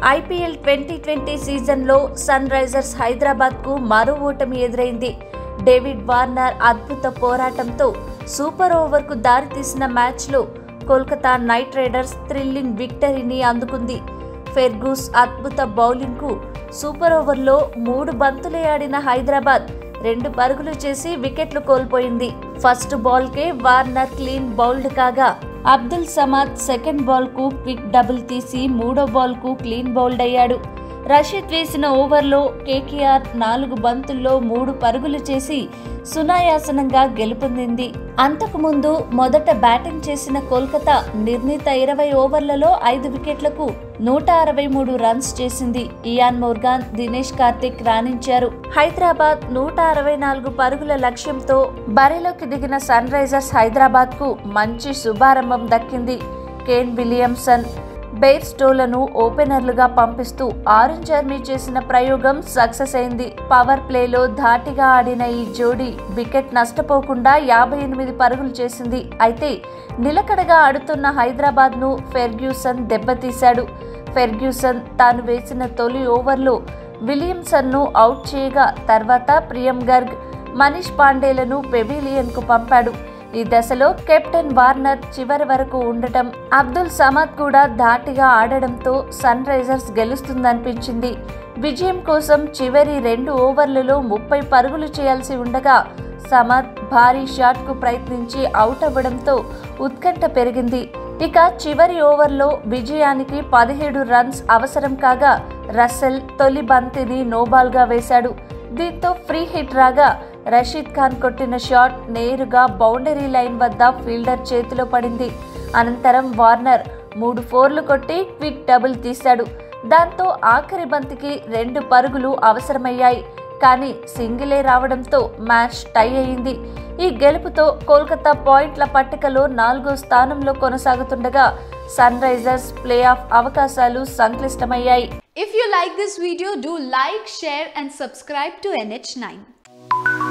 IPL twenty twenty సీజన్లో Sunrisers హైదరాబాద్కు మరో ఓటమి ఎదురైంది డేవిడ్ వార్నర్ అద్భుత పోరాటంతో సూపర్ ఓవర్కు దారితీసిన మ్యాచ్లో కోల్కతా నైట్ రైడర్స్ థ్రిల్లింగ్ విక్టరీని అందుకుంది ఫెర్గూస్ అద్భుత బౌలింగ్కు సూపర్ ఓవర్లో మూడు బంతులే ఆడిన హైదరాబాద్ రెండు పరుగులు చేసి వికెట్లు కోల్పోయింది ఫస్ట్ బాల్కే వార్నర్ క్లీన్ బౌల్డ్ కాగా అబ్దుల్ సమాద్ సెకండ్ బాల్కు క్విక్ డబుల్ తీసి మూడో బాల్కు క్లీన్ బౌల్డ్ అయ్యాడు రషీద్ వేసిన ఓవర్లో కేకేఆర్ నాలుగు బంతుల్లో మూడు పరుగులు చేసి సునాయాసనంగా గెలుపొందింది అంతకుముందు మొదట బ్యాటింగ్ చేసిన కోల్కతా నిర్ణీత ఇరవై ఓవర్లలో ఐదు వికెట్లకు నూట అరవై మూడు రన్స్ చేసింది ఇయాన్ మోర్గాన్ దినేష్ కార్తిక్ రాణించారు హైదరాబాద్ నూట అరవై నాలుగు పరుగుల లక్ష్యంతో బరిలోకి దిగిన సన్ రైజర్స్ హైదరాబాద్ కు మంచి శుభారంభం దక్కింది కేన్ విలియమ్సన్ బెయిర్ స్టోలను ఓపెనర్లుగా పంపిస్తూ ఆరెంజ్ ఆర్మీ చేసిన ప్రయోగం సక్సెస్ అయింది పవర్ ప్లేలో ధాటిగా ఆడిన ఈ జోడీ వికెట్ నష్టపోకుండా యాభై ఎనిమిది పరుగులు చేసింది అయితే నిలకడగా ఆడుతున్న హైదరాబాద్ను ఫెర్గ్యూసన్ దెబ్బతీశాడు ఫెర్గ్యూసన్ తాను వేసిన తొలి ఓవర్లో విలియమ్సన్ను అవుట్ చేయగా తర్వాత ప్రియం గర్గ్ మనీష్ పాండేలను పెవిలియన్కు పంపాడు ఈ దశలో కెప్టెన్ వార్నర్ చివరి వరకు ఉండటం అబ్దుల్ సమద్ కూడా ధాటిగా ఆడడంతో సన్ రైజర్స్ గెలుస్తుందనిపించింది విజయం కోసం చివరి రెండు ఓవర్లలో ముప్పై పరుగులు చేయాల్సి ఉండగా సమద్ భారీ షాట్కు ప్రయత్నించి అవుట్ అవ్వడంతో ఉత్కంఠ పెరిగింది ఇక చివరి ఓవర్లో విజయానికి పదిహేడు రన్స్ అవసరం కాగా రసెల్ తొలి బంతిని నోబాల్గా వేశాడు దీంతో ఫ్రీ హిట్ రాగా రషీద్ ఖాన్ కొట్టిన షాట్ నేరుగా బౌండరీ లైన్ వద్ద ఫీల్డర్ చేతిలో పడింది అనంతరం వార్నర్ మూడు ఫోర్లు కొట్టి క్విక్ డబుల్ తీశాడు దాంతో ఆఖరి బంతికి రెండు పరుగులు అవసరమయ్యాయి కానీ సింగిలే రావడంతో మ్యాచ్ టై అయింది ఈ గెలుపుతో కోల్కతా పాయింట్ల పట్టికలో నాలుగో స్థానంలో కొనసాగుతుండగా సన్ రైజర్స్ ప్లే ఆఫ్ అవకాశాలు సంక్లిష్టమయ్యాయి If you like this video, do like, share and subscribe to NH9.